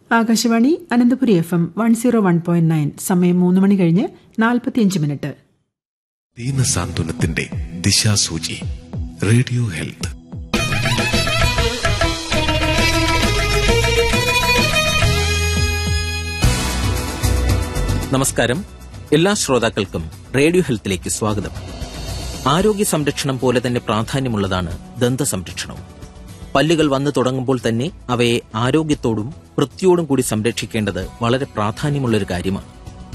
Akashvani Ananthapuri F M one zero one point nine സമയം മൂന്ന് മണി കഴിഞ്ഞ് നാൽപ്പത്തിയഞ്ച് മിനിറ്റ് ദീനസാന്ത്വനത്തിന്റെ ദിശാസൂചി റേഡിയോ ഹെൽത്ത് നമസ്കാരം എല്ലാ ശ്രോതാക്കൾക്കും റേഡിയോ ഹെൽത്തിലേക്ക് സ്വാഗതം ആരോഗ്യ സംരക്ഷണം പോലെ തന്നെ പ്രാധാന്യമുള്ളതാണ് ദന്ത സംരക്ഷണവും പല്ലുകൾ വന്നു തുടങ്ങുമ്പോൾ തന്നെ അവയെ ആരോഗ്യത്തോടും വൃത്തിയോടും കൂടി സംരക്ഷിക്കേണ്ടത് വളരെ പ്രാധാന്യമുള്ളൊരു കാര്യമാണ്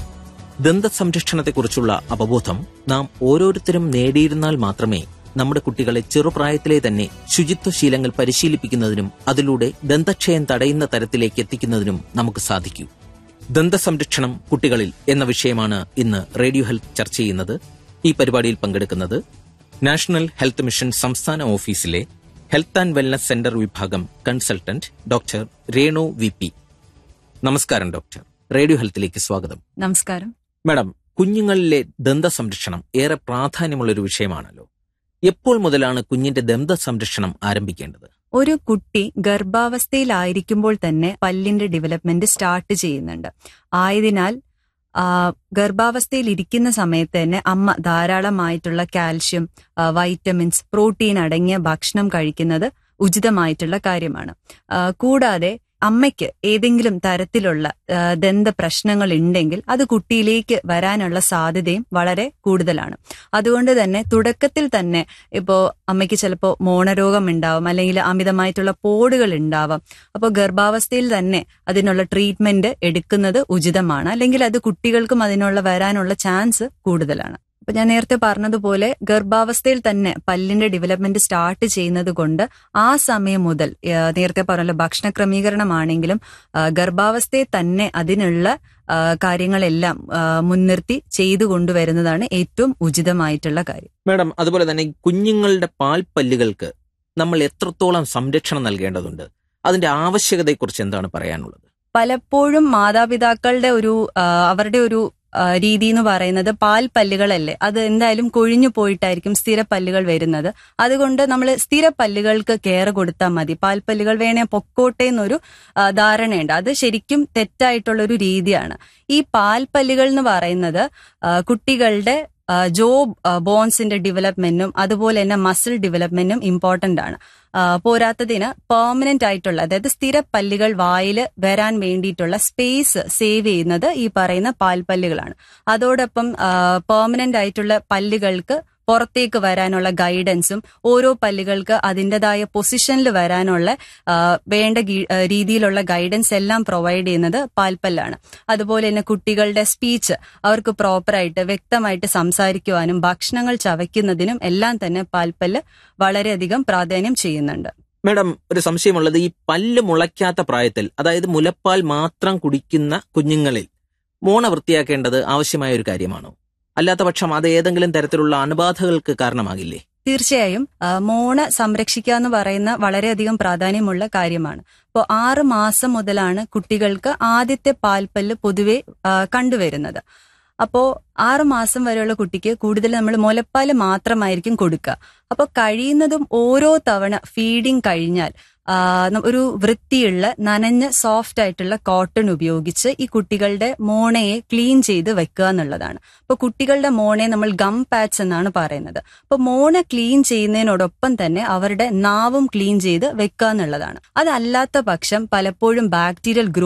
ദന്ത സംരക്ഷണത്തെക്കുറിച്ചുള്ള അവബോധം നാം ഓരോരുത്തരും നേടിയിരുന്നാൽ മാത്രമേ നമ്മുടെ കുട്ടികളെ ചെറുപ്രായത്തിലെ തന്നെ ശുചിത്വ ശീലങ്ങൾ പരിശീലിപ്പിക്കുന്നതിനും അതിലൂടെ ദന്തക്ഷയം തടയുന്ന തരത്തിലേക്ക് എത്തിക്കുന്നതിനും നമുക്ക് സാധിക്കൂ ദന്ത സംരക്ഷണം കുട്ടികളിൽ എന്ന വിഷയമാണ് ഇന്ന് റേഡിയോ ഹെൽത്ത് ചർച്ച ചെയ്യുന്നത് ഈ പരിപാടിയിൽ പങ്കെടുക്കുന്നത് നാഷണൽ ഹെൽത്ത് മിഷൻ സംസ്ഥാന ഓഫീസിലെ ഹെൽത്ത് ആൻഡ് വെൽനസ് സെന്റർ വിഭാഗം consultant doctor Renu V P നമസ്കാരം ഡോക്ടർ റേഡിയോ ഹെൽത്തിലേക്ക് സ്വാഗതം നമസ്കാരം മാഡം കുഞ്ഞുങ്ങളിലെ ദന്ത സംരക്ഷണം ഏറെ പ്രാധാന്യമുള്ള ഒരു വിഷയമാണല്ലോ എപ്പോൾ മുതലാണ് കുഞ്ഞിന്റെ ദന്ത സംരക്ഷണം ആരംഭിക്കേണ്ടത് ഒരു കുട്ടി ഗർഭാവസ്ഥയിലായിരിക്കുമ്പോൾ തന്നെ പല്ലിന്റെ ഡെവലപ്മെന്റ് സ്റ്റാർട്ട് ചെയ്യുന്നുണ്ട് ആയതിനാൽ ആ, ഗർഭാവസ്ഥയിൽ ഇരിക്കുന്ന സമയത്ത് തന്നെ അമ്മ ധാരാളമായിട്ടുള്ള കാൽഷ്യം ആ, വൈറ്റമിൻസ് പ്രോട്ടീൻ അടങ്ങിയ ഭക്ഷണം കഴിക്കുന്നത് ഉചിതമായിട്ടുള്ള കാര്യമാണ് ആ, കൂടാതെ അമ്മയ്ക്ക് ഏതെങ്കിലും തരത്തിലുള്ള ആ, ദന്ത പ്രശ്നങ്ങൾ ഉണ്ടെങ്കിൽ അത് കുട്ടിയിലേക്ക് വരാനുള്ള സാധ്യതയും വളരെ കൂടുതലാണ് അതുകൊണ്ട് തന്നെ തുടക്കത്തിൽ തന്നെ ഇപ്പോ അമ്മയ്ക്ക് ചിലപ്പോൾ മോണരോഗം ഉണ്ടാവും അല്ലെങ്കിൽ അമിതമായിട്ടുള്ള പോടുകൾ ഉണ്ടാവാം അപ്പോൾ ഗർഭാവസ്ഥയിൽ തന്നെ അതിനുള്ള ട്രീറ്റ്മെന്റ് എടുക്കുന്നത് ഉചിതമാണ് അല്ലെങ്കിൽ അത് കുട്ടികൾക്കും അതിനുള്ള വരാനുള്ള ചാൻസ് കൂടുതലാണ് അപ്പൊ ഞാൻ നേരത്തെ പറഞ്ഞതുപോലെ ഗർഭാവസ്ഥയിൽ തന്നെ പല്ലിന്റെ ഡെവലപ്മെന്റ് സ്റ്റാർട്ട് ചെയ്യുന്നത് കൊണ്ട് ആ സമയം മുതൽ ആ, നേരത്തെ പറഞ്ഞ ഭക്ഷണ ക്രമീകരണമാണെങ്കിലും ആ, ഗർഭാവസ്ഥയെ തന്നെ അതിനുള്ള ആ, കാര്യങ്ങളെല്ലാം ആ, മുൻനിർത്തി ചെയ്തു കൊണ്ടുവരുന്നതാണ് ഏറ്റവും ഉചിതമായിട്ടുള്ള കാര്യം മാഡം അതുപോലെ തന്നെ ഈ കുഞ്ഞുങ്ങളുടെ പാൽപ്പല്ലുകൾക്ക് നമ്മൾ എത്രത്തോളം സംരക്ഷണം നൽകേണ്ടതുണ്ട് അതിന്റെ ആവശ്യകതയെക്കുറിച്ച് എന്താണ് പറയാനുള്ളത് പലപ്പോഴും മാതാപിതാക്കളുടെ ഒരു ആ, അവരുടെ ഒരു ആ, രീതി എന്ന് പറയുന്നത് പാൽ പല്ലുകളല്ലേ അത് എന്തായാലും കൊഴിഞ്ഞു പോയിട്ടായിരിക്കും സ്ഥിര പല്ലുകൾ വരുന്നത് അതുകൊണ്ട് നമ്മൾ സ്ഥിര പല്ലുകൾക്ക് കെയർ കൊടുത്താൽ മതി പാൽപ്പല്ലുകൾ വേണേ പൊക്കോട്ടെ എന്നൊരു ആ, ധാരണയുണ്ട് അത് ശരിക്കും തെറ്റായിട്ടുള്ള ഒരു രീതിയാണ് ഈ പാൽപ്പല്ലുകൾ എന്ന് പറയുന്നത് ആ, കുട്ടികളുടെ ആ, ജോ ആ, ബോൺസിന്റെ ഡെവലപ്മെന്റും അതുപോലെ തന്നെ മസിൽ ഡെവലപ്മെന്റും ഇമ്പോർട്ടന്റ് ആണ് ആ, പോരാത്തതിന് പെർമനന്റ് ആയിട്ടുള്ള അതായത് സ്ഥിര പല്ലുകൾ വായിൽ വരാൻ വേണ്ടിയിട്ടുള്ള സ്പേസ് സേവ് ചെയ്യുന്നത് ഈ പറയുന്ന പാൽപ്പല്ലുകളാണ് അതോടൊപ്പം പെർമനന്റ് ആയിട്ടുള്ള പല്ലുകൾക്ക് പുറത്തേക്ക് വരാനുള്ള ഗൈഡൻസും ഓരോ പല്ലുകൾക്ക് അതിൻ്റെതായ പൊസിഷനിൽ വരാനുള്ള ആ, വേണ്ട ഗി- ആ, രീതിയിലുള്ള ഗൈഡൻസ് എല്ലാം പ്രൊവൈഡ് ചെയ്യുന്നത് പാൽപ്പല്ലാണ് അതുപോലെ തന്നെ കുട്ടികളുടെ സ്പീച്ച് അവർക്ക് പ്രോപ്പറായിട്ട് വ്യക്തമായിട്ട് സംസാരിക്കുവാനും ഭക്ഷണങ്ങൾ ചവയ്ക്കുന്നതിനും എല്ലാം തന്നെ പാൽപ്പല്ല് വളരെയധികം പ്രാധാന്യം ചെയ്യുന്നുണ്ട് മാഡം ഒരു സംശയമുള്ളത് ഈ പല്ല് മുളയ്ക്കാത്ത പ്രായത്തിൽ അതായത് മുലപ്പാൽ മാത്രം കുടിക്കുന്ന കുഞ്ഞുങ്ങളിൽ മോണ വൃത്തിയാക്കേണ്ടത് ആവശ്യമായ ഒരു കാര്യമാണോ അല്ലാത്ത പക്ഷം അത് ഏതെങ്കിലും തരത്തിലുള്ള അണുബാധകൾക്ക് കാരണമാകില്ലേ തീർച്ചയായും ആ, മോണ സംരക്ഷിക്കുക എന്ന് പറയുന്ന വളരെയധികം പ്രാധാന്യമുള്ള കാര്യമാണ് ഇപ്പോൾ ആറ് മാസം മുതലാണ് കുട്ടികൾക്ക് ആദ്യത്തെ പാൽപ്പല്ല് പൊതുവെ ആ, കണ്ടുവരുന്നത് അപ്പോൾ ആറ് മാസം വരെയുള്ള കുട്ടിക്ക് കൂടുതൽ നമ്മൾ മുലപ്പാല് മാത്രമായിരിക്കും കൊടുക്കുക അപ്പോൾ കഴിയുന്നതും ഓരോ തവണ ഫീഡിങ് കഴിഞ്ഞാൽ ആ, ന- ഒരു വൃത്തിയുള്ള നനഞ്ഞ സോഫ്റ്റ് ആയിട്ടുള്ള കോട്ടൺ ഉപയോഗിച്ച് ഈ കുട്ടികളുടെ മോണയെ ക്ലീൻ ചെയ്ത് വെക്കുക എന്നുള്ളതാണ് അപ്പോൾ കുട്ടികളുടെ മോണയെ നമ്മൾ ഗം പാച്ച് എന്നാണ് പറയുന്നത് അപ്പോൾ മോണ ക്ലീൻ ചെയ്യുന്നതിനോടൊപ്പം തന്നെ അവരുടെ നാവും ക്ലീൻ ചെയ്ത് വെക്കുക എന്നുള്ളതാണ് അതല്ലാത്ത പക്ഷം പലപ്പോഴും ബാക്ടീരിയൽ ഗ്രോ